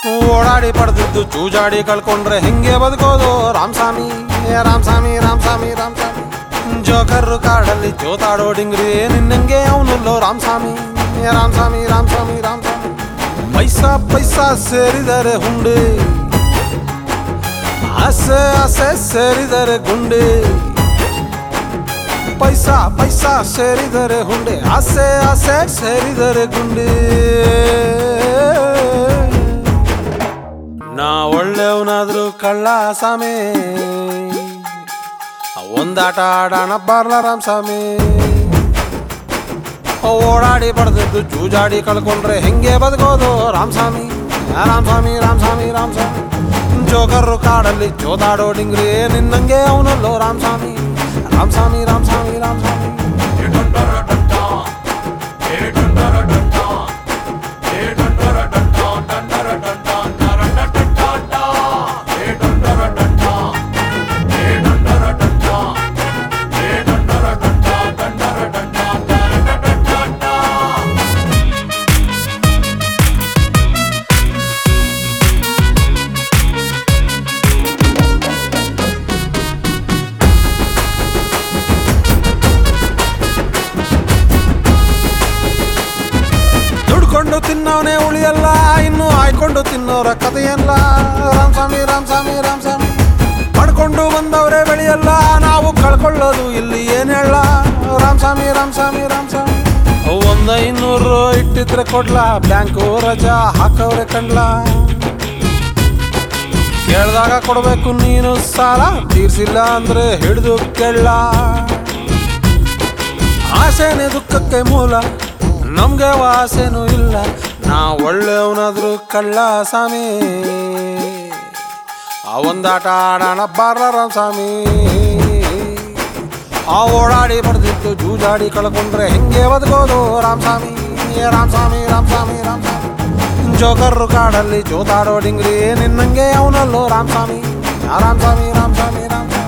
ಓಡಾಡಿ ಪಡೆದಿದ್ದು ಚೂಜಾಡಿ ಕಳ್ಕೊಂಡ್ರೆ ಹೆಂಗೆ ಬದುಕೋದು ರಾಮಸ್ವಾಮಿ ರಾಮಸ್ವಾಮಿ ರಾಮಸ್ವಾಮಿ ರಾಮಸ್ವಾಮಿ ಜೋಕರ್ ಕಾಡಲ್ಲಿ ಜೋತಾಡೋ ಡಿಂಗ್ರಿ ನಿನ್ನಂಗೆ ಅವನಲ್ಲೋ ರಾಮಸ್ವಾಮಿ ರಾಮಸ್ವಾಮಿ ರಾಮಸ್ವಾಮಿ ರಾಮಸ್ವಾಮಿ ಪೈಸಾ ಪೈಸಾ ಸೇರಿದರೆ ಹುಂಡಿ ಆಸೆ ಆಸೆ ಸೇರಿದರೆ ಗುಂಡಿ ಪೈಸಾ ಪೈಸಾ ಸೇರಿದರೆ ಹುಂಡಿ ಆಸೆ ಆಸೆ ಸೇರಿದರೆ ಗುಂಡಿ ನಾ ಒಳ್ಳೆಯವನಾದ್ರೂ ಕಳ್ಳ ಸಾಮಿ ಒಂದಾಟ ಆಡೋಣ ಬಾರ್ಲ ರಾಮಸ್ವಾಮಿ ಓಡಾಡಿ ಪಡೆದಿದ್ದು ಜೂಜಾಡಿ ಕಳ್ಕೊಂಡ್ರೆ ಹೆಂಗೆ ಬದುಕೋದು ರಾಮಸ್ವಾಮಿ ರಾಮಸ್ವಾಮಿ ರಾಮಸ್ವಾಮಿ ರಾಮಸ್ವಾಮಿ ಜೋಕರ್ರು ಕಾಡಲ್ಲಿ ಜೋದಾಡೋ ಡಿಂಗ್ರಿ ನಿನ್ನಂಗೆ ಅವನಲ್ಲೋ ರಾಮಸ್ವಾಮಿ ರಾಮಸ್ವಾಮಿ ರಾಮಸ್ವಾಮಿ ರಾಮಸ್ವಾಮಿ ದುಡ್ಕೊಂಡು ತಿನ್ನೋನೆ ಉಳಿಯಲ್ಲ ಇನ್ನು ಆಯ್ಕೊಂಡು ತಿನ್ನೋರ ಕಥೆಯಲ್ಲ ರಾಮಸ್ವಾಮಿ ರಾಮಸ್ವಾಮಿ ರಾಮಸ್ವಾಮಿ ಪಡ್ಕೊಂಡು ಬಂದವರೇ ಬೆಳೆಯಲ್ಲ ನಾವು ಕಳ್ಕೊಳ್ಳೋದು ಇಲ್ಲಿ ಏನ್ ಹೇಳ ರಾಮಸ್ವಾಮಿ ರಾಮಸ್ವಾಮಿ ರಾಮಸ್ವಾಮಿ ಒಂದ ಇನ್ನೂರು ಇಟ್ಟಿದ್ರೆ ಕೊಡ್ಲಾ ಬ್ಯಾಂಕು ರಜಾ ಹಾಕವ್ರೆ ಕಂಡ್ಲಾ ಕೇಳ್ದಾಗ ಕೊಡ್ಬೇಕು ನೀನು ಸಾಲ ತೀರ್ಸಿಲ್ಲ ಅಂದ್ರೆ ಹಿಡಿದು ಕೇಳ ಆಸೆನೆ ದುಃಖಕ್ಕೆ ಮೂಲ ನಮ್ಗೆ ವಾಸೆನೂ ಇಲ್ಲ ನಾ ಒಳ್ಳೆಯವನಾದ್ರೂ ಕಳ್ಳ ಸ್ವಾಮಿ ಆ ಒಂದಾಟ ಆಡೋಣ ಬಾರ್ಲ ರಾಮಸ್ವಾಮಿ ಆ ಓಡಾಡಿ ಪಡೆದಿದ್ದು ಜೂಜಾಡಿ ಕಳ್ಕೊಂಡ್ರೆ ಹೆಂಗೆ ಬದುಕೋದು ರಾಮಸ್ವಾಮಿ ರಾಮಸ್ವಾಮಿ ರಾಮಸ್ವಾಮಿ ರಾಮಸ್ವಾಮಿ ಜೋಕರ್ರು ಕಾಡಲ್ಲಿ ಜೋತಾಡೋ ಡಿಂಗ್ರಿ ನಿನ್ನಂಗೆ ಅವನಲ್ಲೋ ರಾಮಸ್ವಾಮಿ ಆ ರಾಮಸ್ವಾಮಿ ರಾಮಸ್ವಾಮಿ ರಾಮಸ್ವಾಮಿ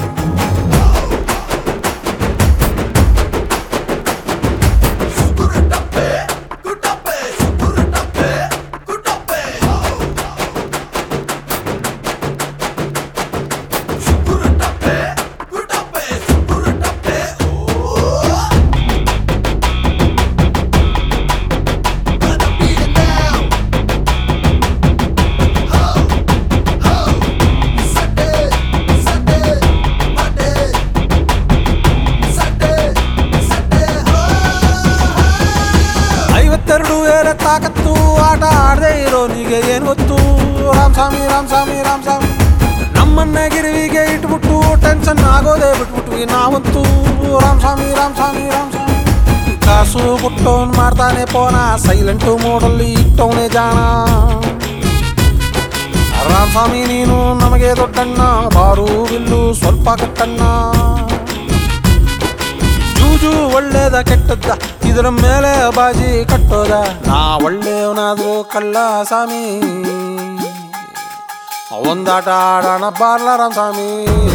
ಐವತ್ತೆರಡು ಏರೆ ತಾಕತ್ತು ಆಟ ಆಡದೆ ಇರೋನಿಗೆ ಏನ್ ಗೊತ್ತು ರಾಮಸ್ವಾಮಿ ರಾಮಸ್ವಾಮಿ ರಾಮಸ್ವಾಮಿ ನಮ್ಮನ್ನೇ ಗಿರಿವಿಗೆ ಇಟ್ಬಿಟ್ಟು ಟೆನ್ಷನ್ ಆಗೋದೇ ಬಿಟ್ಬಿಟ್ವಿ ನಾವಂತೂ ರಾಮಸ್ವಾಮಿ ರಾಮಸ್ವಾಮಿ ರಾಮಸ್ವಾಮಿ ಕಾಸು ಬಿಟ್ಟವನ್ ಮಾಡ್ತಾನೆ ಪೋನ ಸೈಲೆಂಟು ಮೋಡಲ್ಲಿ ಇಟ್ಟವನೇ ಜಾಣ ರಾಮಸ್ವಾಮಿ ನೀನು ನಮಗೆ ದೊಡ್ಡಣ್ಣ ಬಾರು ಬಿಲ್ಲು ಸ್ವಲ್ಪ ಕಟ್ಟಣ್ಣ ಜೂಜು ಒಳ್ಳೇದ ಕೆಟ್ಟದ್ದ ಇದರ ಮೇಲೆ ಬಾಜಿ ಕಟ್ಟೋದ ನಾ ಒಳ್ಳೆಯವನಾದ್ರೂ ಕಳ್ಳ ಸ್ವಾಮಿ ಒಂದಾಟ ಆಡೋಣ ಬಾರ್ಲ ರಾಮಸ್ವಾಮಿ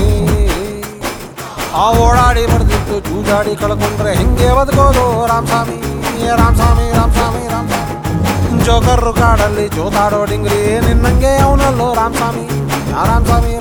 ಆ ಓಡಾಡಿ ಪಡೆದಿದ್ದು ಜೂಜಾಡಿ ಕಳ್ಕೊಂಡ್ರೆ ಹೆಂಗೆ ಬದುಕೋದು ರಾಮಸ್ವಾಮಿ ರಾಮಸ್ವಾಮಿ ರಾಮಸ್ವಾಮಿ ರಾಮಸ್ವಾಮಿ ಜೋಕರ್ರು ಕಾಡಲ್ಲಿ ಜೋತಾಡೋ ಡಿಂಗ್ರಿ ನಿನ್ನಂಗೆ ಅವನಲ್ಲೋ ರಾಮಸ್ವಾಮಿ ಆ ರಾಮಸ್ವಾಮಿ